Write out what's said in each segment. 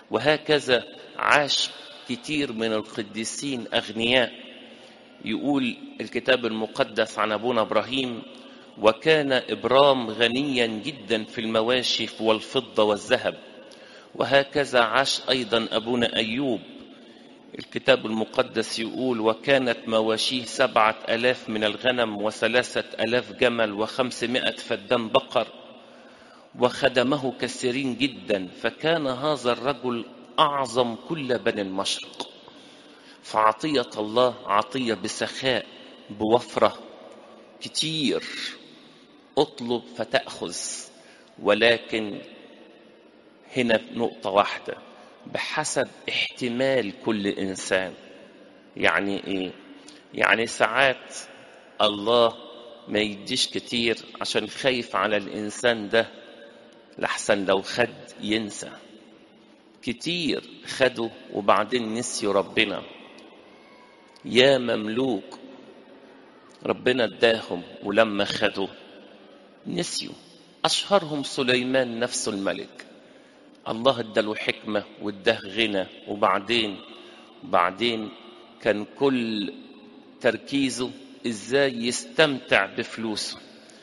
وهكذا عاش كتير من القديسين أغنياء يقول الكتاب المقدس عن أبونا إبراهيم وكان إبرام غنيا جدا في المواشي والفضة والذهب وهكذا عاش أيضا أبونا أيوب الكتاب المقدس يقول وكانت مواشيه سبعة ألاف من الغنم وثلاثة ألاف جمل وخمسمائة فدان بقر وخدمه كثيرين جدا فكان هذا الرجل أعظم كل بني المشرق فعطية الله عطية بسخاء بوفرة كتير اطلب فتأخذ ولكن هنا نقطة واحدة بحسب احتمال كل إنسان يعني إيه؟ يعني ساعات الله ما يديش كتير عشان خايف على الإنسان ده لحسن لو خد ينسى كتير خدوا وبعدين نسيوا ربنا يا مملوك ربنا اداهم ولما خدوا نسيوا أشهرهم سليمان نفسه الملك الله اداله حكمة واداه غنى وبعدين بعدين كان كل تركيزه ازاي يستمتع بفلوسه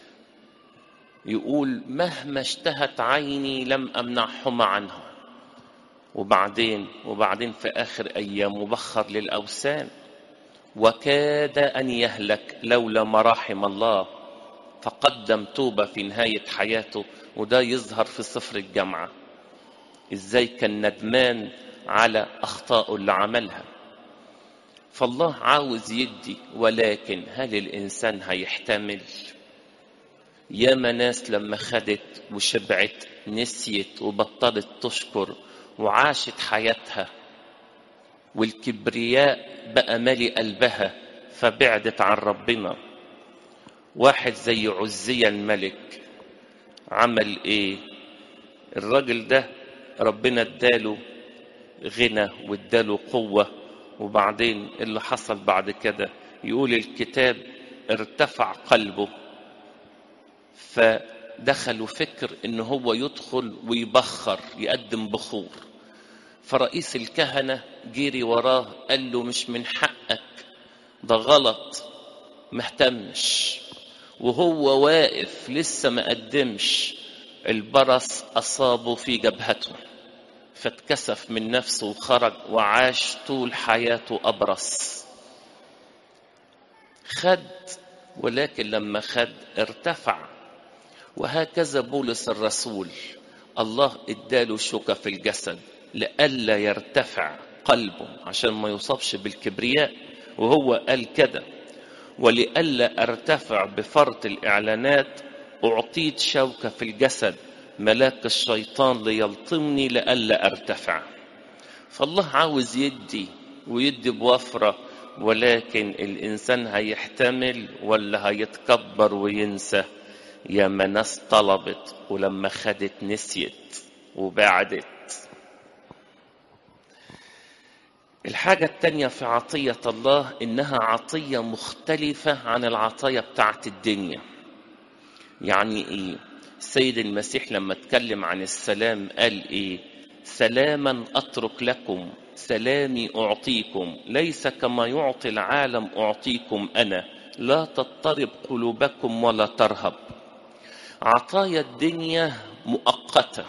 يقول مهما اشتهت عيني لم امنعهما عنها وبعدين وبعدين في اخر ايام بخر للاوثان وكاد ان يهلك لولا مراحم الله فقدم توبه في نهايه حياته وده يظهر في سفر الجامعه ازاي كان ندمان على اخطائه اللي عملها فالله عاوز يدي ولكن هل الانسان هيحتمل ياما ناس لما خدت وشبعت نسيت وبطلت تشكر وعاشت حياتها والكبرياء بقى مالي قلبها فبعدت عن ربنا واحد زي عزية الملك عمل ايه الراجل ده ربنا اداله غنى واداله قوة وبعدين اللي حصل بعد كده يقول الكتاب ارتفع قلبه فدخلوا فكر ان هو يدخل ويبخر يقدم بخور فرئيس الكهنة جري وراه قال له مش من حقك ده غلط مهتمش وهو واقف لسه ما قدمش البرص أصابه في جبهته فاتكسف من نفسه وخرج وعاش طول حياته أبرص خد ولكن لما خد ارتفع وهكذا بولس الرسول الله اداله شوكة في الجسد لئلا يرتفع قلبه عشان ما يصابش بالكبرياء وهو قال كده ولئلا ارتفع بفرط الاعلانات اعطيت شوكة في الجسد ملاك الشيطان ليلطمني لئلا ارتفع فالله عاوز يدي ويدي بوفرة ولكن الإنسان هيحتمل ولا هيتكبر وينسى يا ما ناس طلبت ولما خدت نسيت وبعدت الحاجة التانية في عطية الله إنها عطية مختلفة عن العطايا بتاعت الدنيا يعني إيه السيد المسيح لما اتكلم عن السلام قال إيه سلاما أترك لكم سلامي أعطيكم ليس كما يعطي العالم أعطيكم أنا لا تضطرب قلوبكم ولا ترهب عطايا الدنيا مؤقتة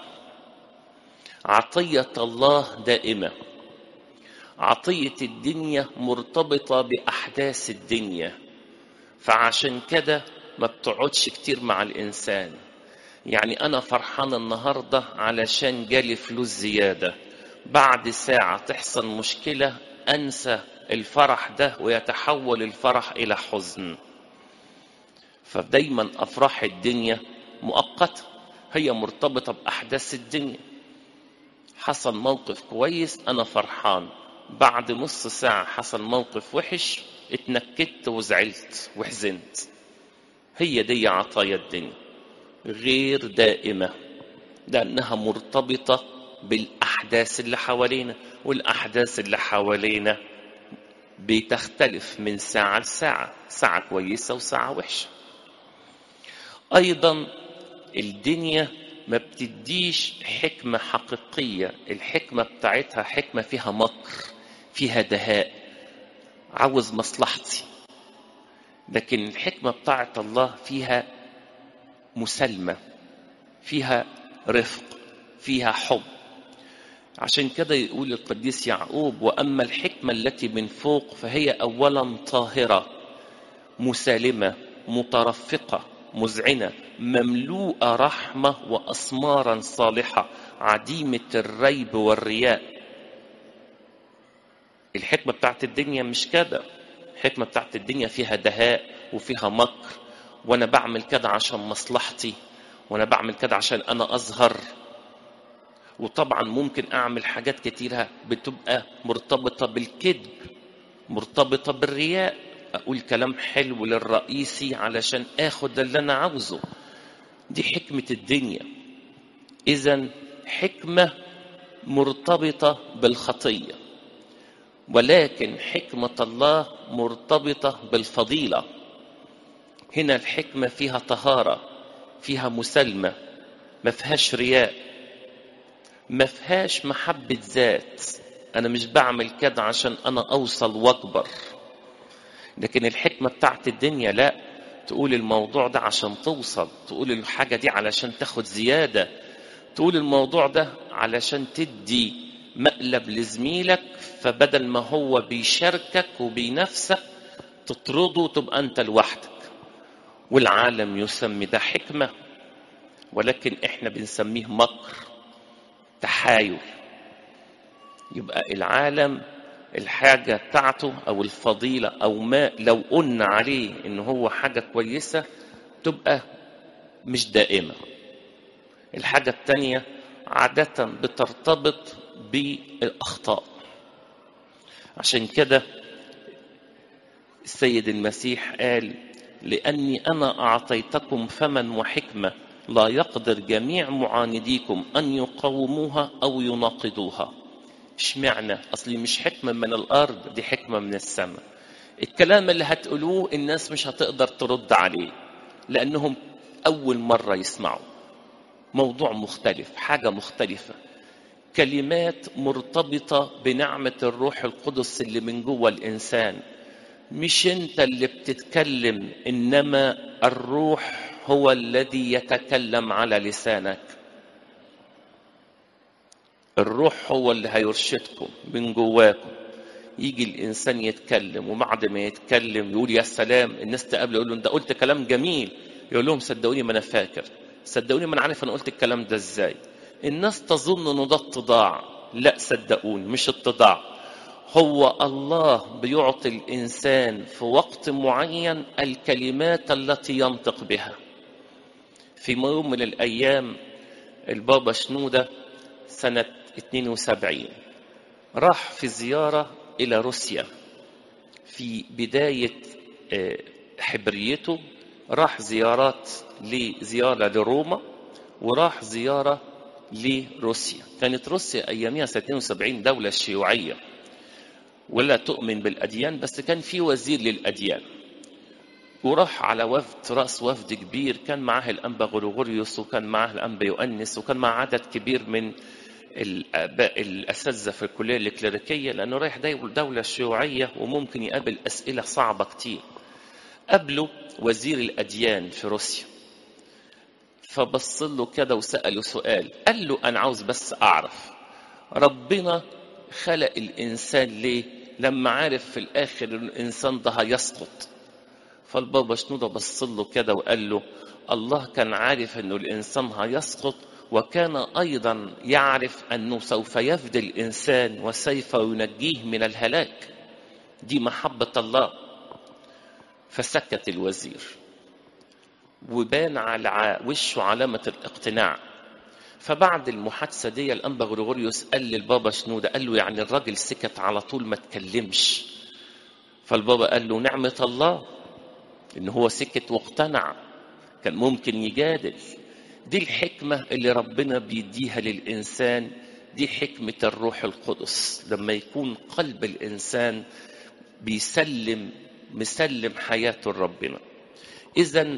عطية الله دائمة عطية الدنيا مرتبطة بأحداث الدنيا فعشان كده ما بتقعدش كتير مع الإنسان يعني أنا فرحان النهاردة علشان جالي فلوس زيادة بعد ساعة تحصل مشكلة أنسى الفرح ده ويتحول الفرح إلى حزن فدايما أفراح الدنيا مؤقتة هي مرتبطة بأحداث الدنيا حصل موقف كويس أنا فرحان بعد نص ساعة حصل موقف وحش اتنكدت وزعلت وحزنت هي دي عطايا الدنيا غير دائمة لأنها مرتبطة بالأحداث اللي حوالينا والأحداث اللي حوالينا بتختلف من ساعة لساعة ساعة كويسة وساعة وحشة أيضا الدنيا ما بتديش حكمة حقيقية الحكمة بتاعتها حكمة فيها مكر فيها دهاء عاوز مصلحتي لكن الحكمة بتاعت الله فيها مسالمة فيها رفق فيها حب عشان كده يقول القديس يعقوب وأما الحكمة التي من فوق فهي أولا طاهرة مسالمة مترفقة مذعنة مملوءة رحمة وأسمارا صالحة عديمة الريب والرياء الحكمة بتاعت الدنيا مش كده الحكمة بتاعت الدنيا فيها دهاء وفيها مكر وأنا بعمل كده عشان مصلحتي وأنا بعمل كده عشان أنا أظهر وطبعا ممكن أعمل حاجات كتيرة بتبقى مرتبطة بالكذب مرتبطة بالرياء أقول كلام حلو للرئيسي علشان آخد اللي أنا عاوزه دي حكمة الدنيا إذا حكمة مرتبطة بالخطية ولكن حكمة الله مرتبطة بالفضيلة هنا الحكمة فيها طهارة فيها مسالمة ما فيهاش رياء ما فيهاش محبة ذات أنا مش بعمل كده عشان أنا أوصل وأكبر لكن الحكمة بتاعت الدنيا لا تقول الموضوع ده عشان توصل تقول الحاجة دي علشان تاخد زيادة تقول الموضوع ده علشان تدي مقلب لزميلك فبدل ما هو بيشاركك وبينافسك تطرده وتبقى انت لوحدك والعالم يسمي ده حكمة ولكن احنا بنسميه مكر تحايل يبقى العالم الحاجة بتاعته أو الفضيلة أو ما لو قلنا عليه إن هو حاجة كويسة تبقى مش دائمة الحاجة التانية عادة بترتبط بالأخطاء عشان كده السيد المسيح قال لأني أنا أعطيتكم فما وحكمة لا يقدر جميع معانديكم أن يقاوموها أو يناقضوها اشمعنى اصلي مش حكمه من الارض دي حكمه من السماء الكلام اللي هتقولوه الناس مش هتقدر ترد عليه لانهم اول مره يسمعوا موضوع مختلف حاجه مختلفه كلمات مرتبطه بنعمه الروح القدس اللي من جوه الانسان مش انت اللي بتتكلم انما الروح هو الذي يتكلم على لسانك الروح هو اللي هيرشدكم من جواكم يجي الانسان يتكلم وبعد ما يتكلم يقول يا سلام الناس تقابله يقول له انت قلت كلام جميل يقول لهم صدقوني ما انا فاكر صدقوني ما انا عارف انا قلت الكلام ده ازاي الناس تظن انه ده اتضاع لا صدقوني مش اتضاع هو الله بيعطي الانسان في وقت معين الكلمات التي ينطق بها في يوم من الايام البابا شنوده سنه 72 راح في زيارة إلى روسيا في بداية حبريته راح زيارات لزيارة لروما وراح زيارة لروسيا كانت روسيا أيامها 72 دولة شيوعية ولا تؤمن بالأديان بس كان في وزير للأديان وراح على وفد رأس وفد كبير كان معاه الأنبا غريغوريوس وكان معاه الأنبا يؤنس وكان معاه عدد كبير من الأساتذة في الكلية الكليريكية لأنه رايح دولة شيوعية وممكن يقابل أسئلة صعبة كتير قابله وزير الأديان في روسيا فبص له كده وسأله سؤال قال له أنا عاوز بس أعرف ربنا خلق الإنسان ليه لما عارف في الآخر إن الإنسان ده هيسقط فالبابا شنودة بص له كده وقال له الله كان عارف إنه الإنسان هيسقط وكان ايضا يعرف انه سوف يفدي الانسان وسوف ينجيه من الهلاك دي محبه الله فسكت الوزير وبان على وشه علامه الاقتناع فبعد المحادثه دي الانبا غريغوريوس قال للبابا شنوده قال له يعني الراجل سكت على طول ما تكلمش فالبابا قال له نعمه الله ان هو سكت واقتنع كان ممكن يجادل دي الحكمة اللي ربنا بيديها للإنسان دي حكمة الروح القدس لما يكون قلب الإنسان بيسلم مسلم حياته لربنا إذا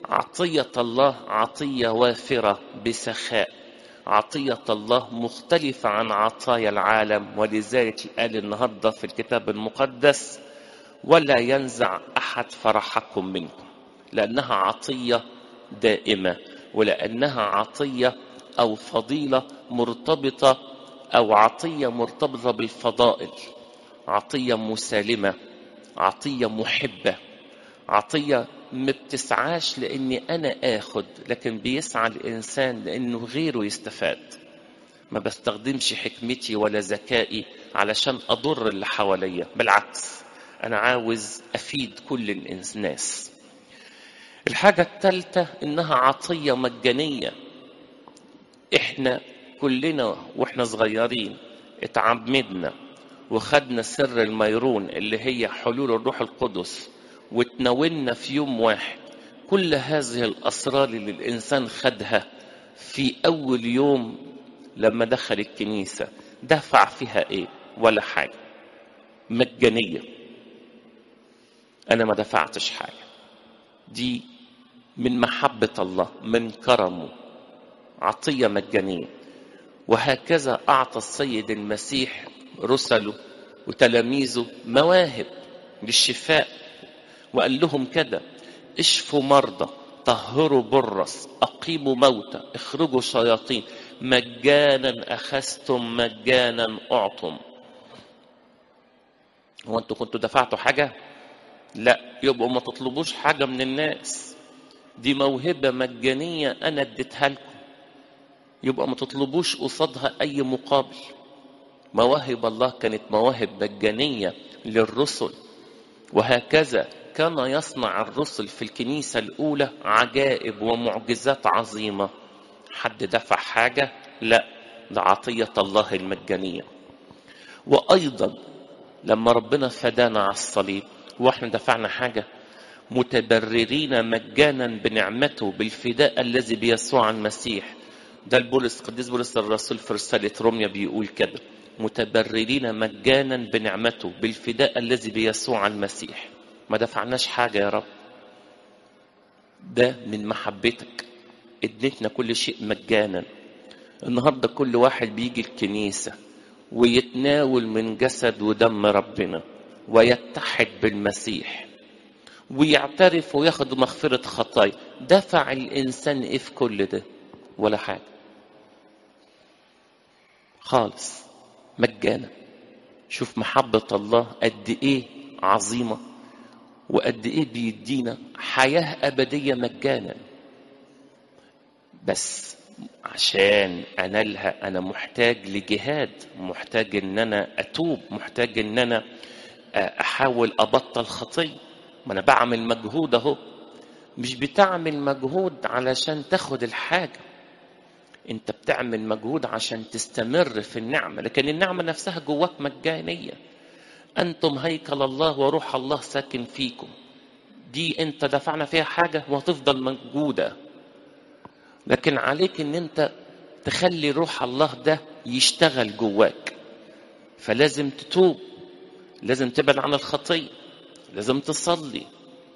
عطية الله عطية وافرة بسخاء عطية الله مختلفة عن عطايا العالم ولذلك قال النهاردة في الكتاب المقدس ولا ينزع أحد فرحكم منكم لأنها عطية دائمة ولأنها عطية أو فضيلة مرتبطة أو عطية مرتبطة بالفضائل عطية مسالمة عطية محبة عطية ما بتسعاش لاني انا اخد لكن بيسعى الانسان لانه غيره يستفاد ما بستخدمش حكمتي ولا ذكائي علشان اضر اللي حواليا بالعكس انا عاوز افيد كل الناس الحاجة الثالثة انها عطية مجانية احنا كلنا واحنا صغيرين اتعمدنا وخدنا سر الميرون اللي هي حلول الروح القدس وتناولنا في يوم واحد كل هذه الأسرار اللي الإنسان خدها في أول يوم لما دخل الكنيسة دفع فيها إيه ولا حاجة مجانية أنا ما دفعتش حاجة دي من محبة الله من كرمه عطية مجانية وهكذا أعطى السيد المسيح رسله وتلاميذه مواهب للشفاء وقال لهم كده اشفوا مرضى طهروا برص اقيموا موتى اخرجوا شياطين مجانا اخذتم مجانا اعطم هو انتوا كنتوا دفعتوا حاجه لا يبقوا ما تطلبوش حاجه من الناس دي موهبه مجانيه انا اديتها لكم يبقى ما تطلبوش قصادها اي مقابل مواهب الله كانت مواهب مجانيه للرسل وهكذا كان يصنع الرسل في الكنيسة الأولى عجائب ومعجزات عظيمة حد دفع حاجة لا ده عطية الله المجانية وأيضا لما ربنا فدانا على الصليب واحنا دفعنا حاجة متبررين مجانا بنعمته بالفداء الذي بيسوع المسيح ده البولس قديس بولس الرسول في رسالة روميا بيقول كده متبررين مجانا بنعمته بالفداء الذي بيسوع المسيح ما دفعناش حاجة يا رب ده من محبتك اديتنا كل شيء مجانا النهاردة كل واحد بيجي الكنيسة ويتناول من جسد ودم ربنا ويتحد بالمسيح ويعترف وياخد مغفرة خطايا دفع الإنسان إيه في كل ده ولا حاجة خالص مجانا شوف محبة الله قد إيه عظيمة وقد إيه بيدينا حياة أبدية مجانا بس عشان أنالها أنا محتاج لجهاد محتاج إن أنا أتوب محتاج إن أنا أحاول أبطل خطية ما أنا بعمل مجهود أهو مش بتعمل مجهود علشان تاخد الحاجة انت بتعمل مجهود عشان تستمر في النعمة لكن النعمة نفسها جواك مجانية أنتم هيكل الله وروح الله ساكن فيكم دي انت دفعنا فيها حاجة وهتفضل موجودة لكن عليك ان انت تخلي روح الله ده يشتغل جواك فلازم تتوب لازم تبعد عن الخطية لازم تصلي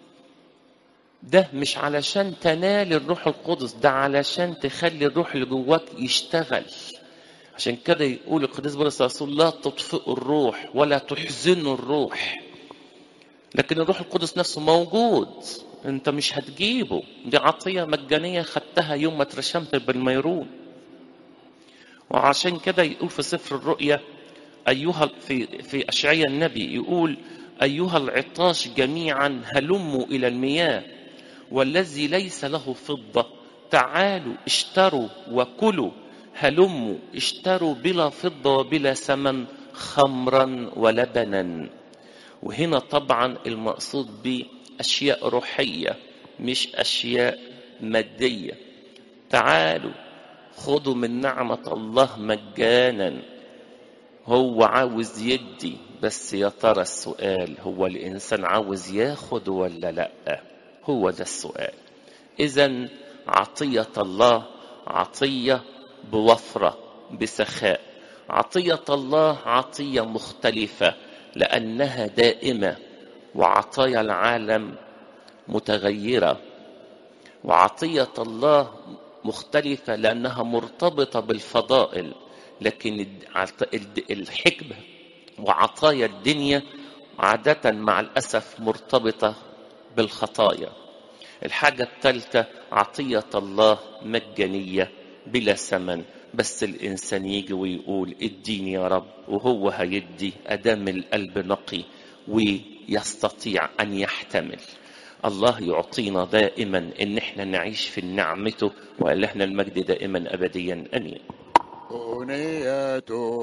ده مش علشان تنال الروح القدس ده علشان تخلي الروح اللي جواك يشتغل عشان كده يقول القديس بولس الرسول لا تطفئوا الروح ولا تحزنوا الروح لكن الروح القدس نفسه موجود انت مش هتجيبه دي عطية مجانية خدتها يوم ما اترشمت بالميرون وعشان كده يقول في سفر الرؤيا أيها في في أشعياء النبي يقول أيها العطاش جميعا هلموا إلى المياه والذي ليس له فضة تعالوا اشتروا وكلوا هلموا اشتروا بلا فضة وبلا ثمن خمرا ولبنا وهنا طبعا المقصود بأشياء روحية مش أشياء مادية تعالوا خذوا من نعمة الله مجانا هو عاوز يدي بس يا ترى السؤال هو الإنسان عاوز ياخد ولا لأ هو ده السؤال إذا عطية الله عطية بوفرة بسخاء عطية الله عطية مختلفة لأنها دائمة وعطايا العالم متغيرة وعطية الله مختلفة لأنها مرتبطة بالفضائل لكن الحكمة وعطايا الدنيا عادة مع الأسف مرتبطة بالخطايا الحاجة الثالثة عطية الله مجانية بلا ثمن بس الإنسان يجي ويقول اديني يا رب وهو هيدي أدام القلب نقي ويستطيع أن يحتمل الله يعطينا دائما ان احنا نعيش في نعمته وقال احنا المجد دائما ابديا امين أغنية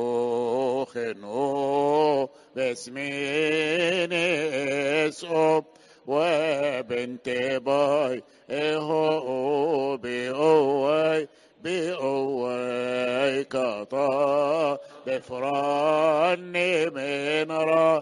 خنو باسمين اسم وبنت باي هو بأوي بأوي كطا بفراني من را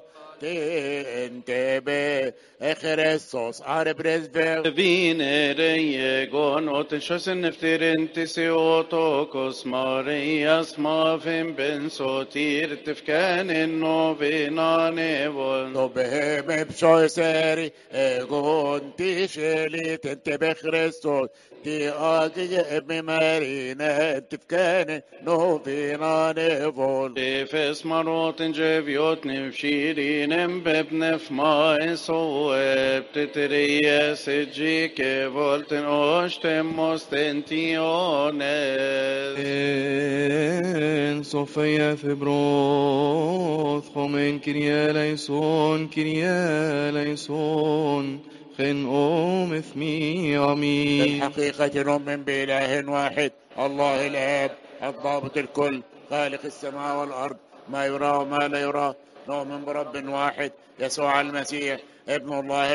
انتبه خريستوس عرب رزبه Vinere gon åt sjösen efter Antisiotokos Marias mafin ben sotir tefkanen novinane vol طبهم بشوي ساري اغون تشيلي تنتبه خريستوس تي اجي ابن مارينا تفكان نو فينا نفول Efes maroten jeviot nefshirinem bebnef ma soeb teterias egike volten ostem mostentiones En Sofia Febroth, Homen Kyrie eleison, Kyrie eleison, خن أم اثمي عمي الحقيقة نؤمن بإله واحد الله الآب الضابط الكل خالق السماء والأرض ما يرى وما لا يرى نؤمن برب واحد يسوع المسيح ابن الله